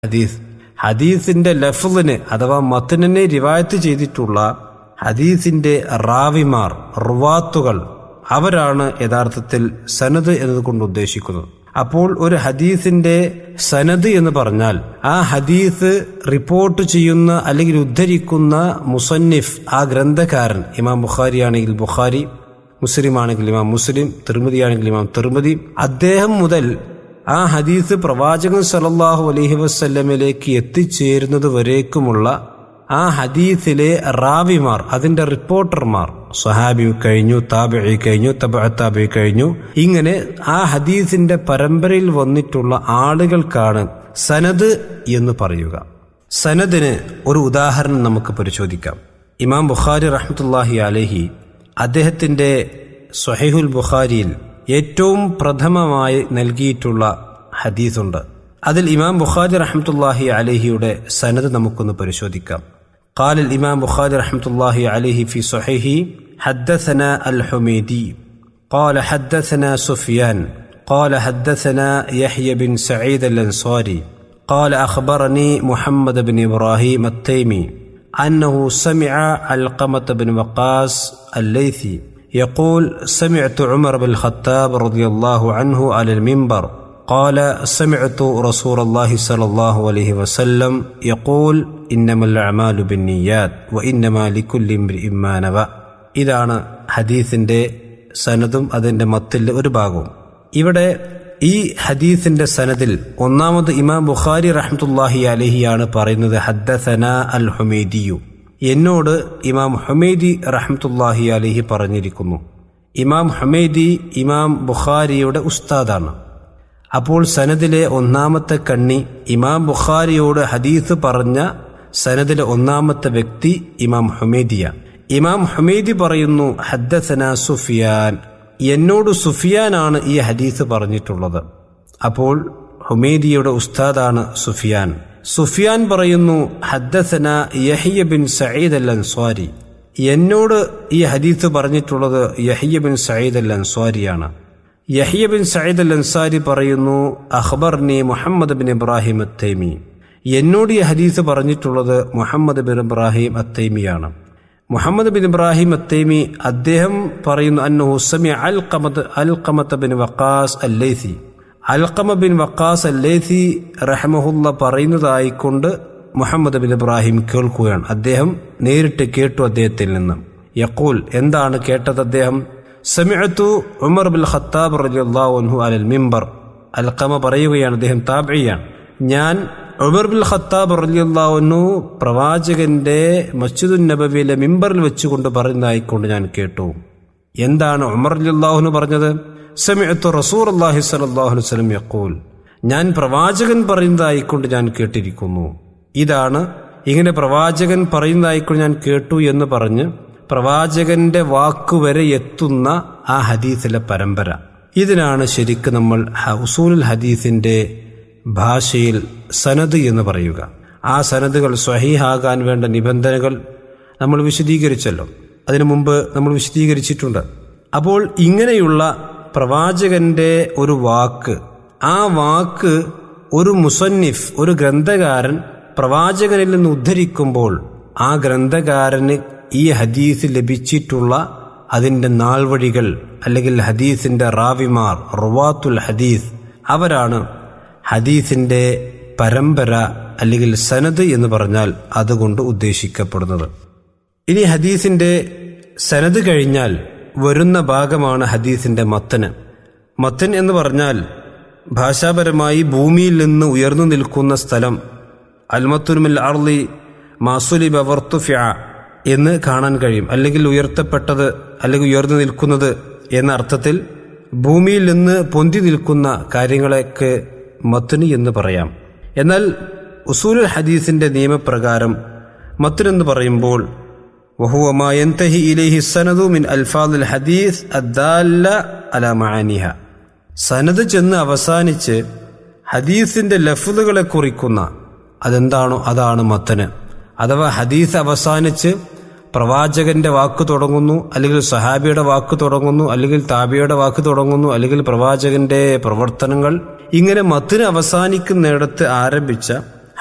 ഹദീസ് ഹദീസിന്റെ ലഫ്ലിന് അഥവാ മത്തനെ റിവായത്ത് ചെയ്തിട്ടുള്ള ഹദീസിന്റെ റാവിമാർ റുവാത്തുകൾ അവരാണ് യഥാർത്ഥത്തിൽ സനദ് എന്നതുകൊണ്ട് ഉദ്ദേശിക്കുന്നത് അപ്പോൾ ഒരു ഹദീസിന്റെ സനദ് എന്ന് പറഞ്ഞാൽ ആ ഹദീസ് റിപ്പോർട്ട് ചെയ്യുന്ന അല്ലെങ്കിൽ ഉദ്ധരിക്കുന്ന മുസന്നിഫ് ആ ഗ്രന്ഥകാരൻ ഇമാം ബുഖാരി ആണെങ്കിൽ ബുഖാരി മുസ്ലിം ആണെങ്കിൽ ഇമാം മുസ്ലിം തിരുമതി ആണെങ്കിൽ ഇമാം തിരുമതി അദ്ദേഹം മുതൽ ആ ഹദീസ് പ്രവാചകൻ സല്ലല്ലാഹു അലൈഹി വസല്ലമിലേക്ക് എത്തിച്ചേരുന്നത് വരേക്കുമുള്ള ആ ഹദീസിലെ റാവിമാർ അതിന്റെ റിപ്പോർട്ടർമാർ സഹാബി കഴിഞ്ഞു താബിഴി കഴിഞ്ഞു തബ താബി കഴിഞ്ഞു ഇങ്ങനെ ആ ഹദീസിന്റെ പരമ്പരയിൽ വന്നിട്ടുള്ള ആളുകൾക്കാണ് സനദ് എന്ന് പറയുക സനദിന് ഒരു ഉദാഹരണം നമുക്ക് പരിശോധിക്കാം ഇമാം ബുഖാരി റഹ്മത്തുല്ലാഹി അലഹി അദ്ദേഹത്തിന്റെ സ്വഹൈഹുൽ ബുഖാരിയിൽ ഏറ്റവും പ്രഥമമായി നൽകിയിട്ടുള്ള ഹദീസുണ്ട് അതിൽ ഇമാം ബുഖാരി റഹ്മത്തുല്ലാഹി അലഹിയുടെ സനദ് നമുക്കൊന്ന് പരിശോധിക്കാം قال الإمام بخاري رحمة الله عليه في صحيحه حدثنا الحميدي قال حدثنا سفيان قال حدثنا يحيى بن سعيد الأنصاري قال أخبرني محمد بن إبراهيم التيمي أنه سمع علقمة بن وقاص الليثي يقول سمعت عمر بن الخطاب رضي الله عنه على المنبر قال سمعت رسول الله صلى الله عليه وسلم يقول إنما الأعمال بالنيات وإنما لكل امرئ ما نوى ഇതാണ് ഹദീസിന്റെ സനദും അതിന്റെ മത്തിലെ ഒരു ഭാഗവും ഇവിടെ ഈ ഹദീസിന്റെ സനദിൽ ഒന്നാമത് ഇമാം ബുഖാരി റഹ്മത്തുല്ലാഹി അലഹിയാണ് പറയുന്നത് ഹദ്ദസന അൽ ഹുമേദിയു എന്നോട് ഇമാം ഹുമേദി റഹ്മത്തുല്ലാഹി അലഹി പറഞ്ഞിരിക്കുന്നു ഇമാം ഹുമേദി ഇമാം ബുഖാരിയുടെ ഉസ്താദാണ് അപ്പോൾ സനദിലെ ഒന്നാമത്തെ കണ്ണി ഇമാം ബുഖാരിയോട് ഹദീസ് പറഞ്ഞ സനദിലെ ഒന്നാമത്തെ വ്യക്തി ഇമാം ഹുമേദിയ ഇമാം ഹുമേദി പറയുന്നു ഹദ്ദസന സുഫിയാൻ എന്നോട് സുഫിയാനാണ് ഈ ഹദീസ് പറഞ്ഞിട്ടുള്ളത് അപ്പോൾ ഹുമേദിയുടെ ഉസ്താദാണ് സുഫിയാൻ സുഫിയാൻ പറയുന്നു ഹദ്ദസന Yahya bin Sayyid al Ansari എന്നോട് ഈ ഹദീസ് പറഞ്ഞിട്ടുള്ളത് യഹിയ ബിൻ സയ്യിദ് അൽ അൻസ്വാരിയാണ് Yahya bin Sayyid al Ansari പറയുന്നു അഖ്ബർനി മുഹമ്മദ് ബിൻ ഇബ്രാഹിം അത്തൈമി എന്നോട് ഈ ഹദീസ് പറഞ്ഞിട്ടുള്ളത് മുഹമ്മദ് ബിൻ ഇബ്രാഹിം അത്തൈമിയാണ് മുഹമ്മദ് ബിൻ ഇബ്രാഹിം അത്തൈമി അദ്ദേഹം പറയുന്നു അന്നഹു സമി അൽ ഖമത്ത് അൽ ഖമത്ത് bin Waqqas Allaithi Alqama bin Waqqas Allaisi റഹമഹുല്ല പറയുന്നതായിക്കൊണ്ട് മുഹമ്മദ് ബിൻ ഇബ്രാഹിം കേൾക്കുകയാണ് അദ്ദേഹം നേരിട്ട് കേട്ടു അദ്ദേഹത്തിൽ നിന്ന് യക്കൂൽ എന്താണ് കേട്ടത് അദ്ദേഹം സമിഅത്തു ഉമർ ബിൻ ഖത്താബ് റളിയല്ലാഹു അൻഹു അലൽ മിമ്പർ അൽഖമ പറയുകയാണ് അദ്ദേഹം താബിയാണ് ഞാൻ ഉമർ ബിൻ ഖത്താബ് റളിയല്ലാഹു അൻഹു പ്രവാചകന്റെ മസ്ജിദുൻ നബവിയിലെ മിമ്പറിൽ വെച്ചുകൊണ്ട് പറയുന്നതായിക്കൊണ്ട് ഞാൻ കേട്ടു എന്താണ് ഉമർ റളിയല്ലാഹു പറഞ്ഞത് സമിഅത്തു റസൂർ അള്ളാഹി സലാഹു വസ്ലം യക്കൂൽ ഞാൻ പ്രവാചകൻ പറയുന്നതായിക്കൊണ്ട് ഞാൻ കേട്ടിരിക്കുന്നു ഇതാണ് ഇങ്ങനെ പ്രവാചകൻ പറയുന്നതായിക്കൊണ്ട് ഞാൻ കേട്ടു എന്ന് പറഞ്ഞ് പ്രവാചകന്റെ വാക്കുവരെ എത്തുന്ന ആ ഹദീസിലെ പരമ്പര ഇതിനാണ് ശരിക്കും നമ്മൾ ഉസൂലുൽ ഹദീസിന്റെ ഭാഷയിൽ സനദ് എന്ന് പറയുക ആ സനദുകൾ സ്വഹീഹാകാൻ വേണ്ട നിബന്ധനകൾ നമ്മൾ വിശദീകരിച്ചല്ലോ അതിനു മുമ്പ് നമ്മൾ വിശദീകരിച്ചിട്ടുണ്ട് അപ്പോൾ ഇങ്ങനെയുള്ള പ്രവാചകന്റെ ഒരു വാക്ക് ആ വാക്ക് ഒരു മുസന്നിഫ് ഒരു ഗ്രന്ഥകാരൻ പ്രവാചകനിൽ നിന്ന് ഉദ്ധരിക്കുമ്പോൾ ആ ഗ്രന്ഥകാരന് ഈ ഹദീസ് ലഭിച്ചിട്ടുള്ള അതിന്റെ നാൾവഴികൾ അല്ലെങ്കിൽ ഹദീസിന്റെ റാവിമാർ റുവാത്തുൽ ഹദീസ് അവരാണ് ഹദീസിന്റെ പരമ്പര അല്ലെങ്കിൽ സനദ് എന്ന് പറഞ്ഞാൽ അതുകൊണ്ട് ഉദ്ദേശിക്കപ്പെടുന്നത് ഇനി ഹദീസിന്റെ സനദ് കഴിഞ്ഞാൽ വരുന്ന ഭാഗമാണ് ഹദീസിന്റെ മത്തന് മത്തൻ എന്ന് പറഞ്ഞാൽ ഭാഷാപരമായി ഭൂമിയിൽ നിന്ന് ഉയർന്നു നിൽക്കുന്ന സ്ഥലം അൽമത്തുരുമിൽ അർലി മാസുലി ബവർത്തുഫ്യ എന്ന് കാണാൻ കഴിയും അല്ലെങ്കിൽ ഉയർത്തപ്പെട്ടത് അല്ലെങ്കിൽ ഉയർന്നു നിൽക്കുന്നത് എന്ന അർത്ഥത്തിൽ ഭൂമിയിൽ നിന്ന് പൊന്തി നിൽക്കുന്ന കാര്യങ്ങളെയൊക്കെ മത്തുനി എന്ന് പറയാം എന്നാൽ ഉസൂലുൽ ഹദീസിന്റെ നിയമപ്രകാരം മത്തുനെന്ന് പറയുമ്പോൾ وهو ما ينتهي إليه السند من ألفاظ الحديث الدالة على معانيها സനത് ചെന്ന് അവസാനിച്ച് ഹദീസിന്റെ ലഫ്ലുകളെ കുറിക്കുന്ന അതെന്താണോ അതാണ് മത്തന് അഥവാ ഹദീസ് അവസാനിച്ച് പ്രവാചകന്റെ വാക്ക് തുടങ്ങുന്നു അല്ലെങ്കിൽ സഹാബിയുടെ വാക്ക് തുടങ്ങുന്നു അല്ലെങ്കിൽ താബിയുടെ വാക്ക് തുടങ്ങുന്നു അല്ലെങ്കിൽ പ്രവാചകന്റെ പ്രവർത്തനങ്ങൾ ഇങ്ങനെ മത്തിന് അവസാനിക്കുന്നിടത്ത് ആരംഭിച്ച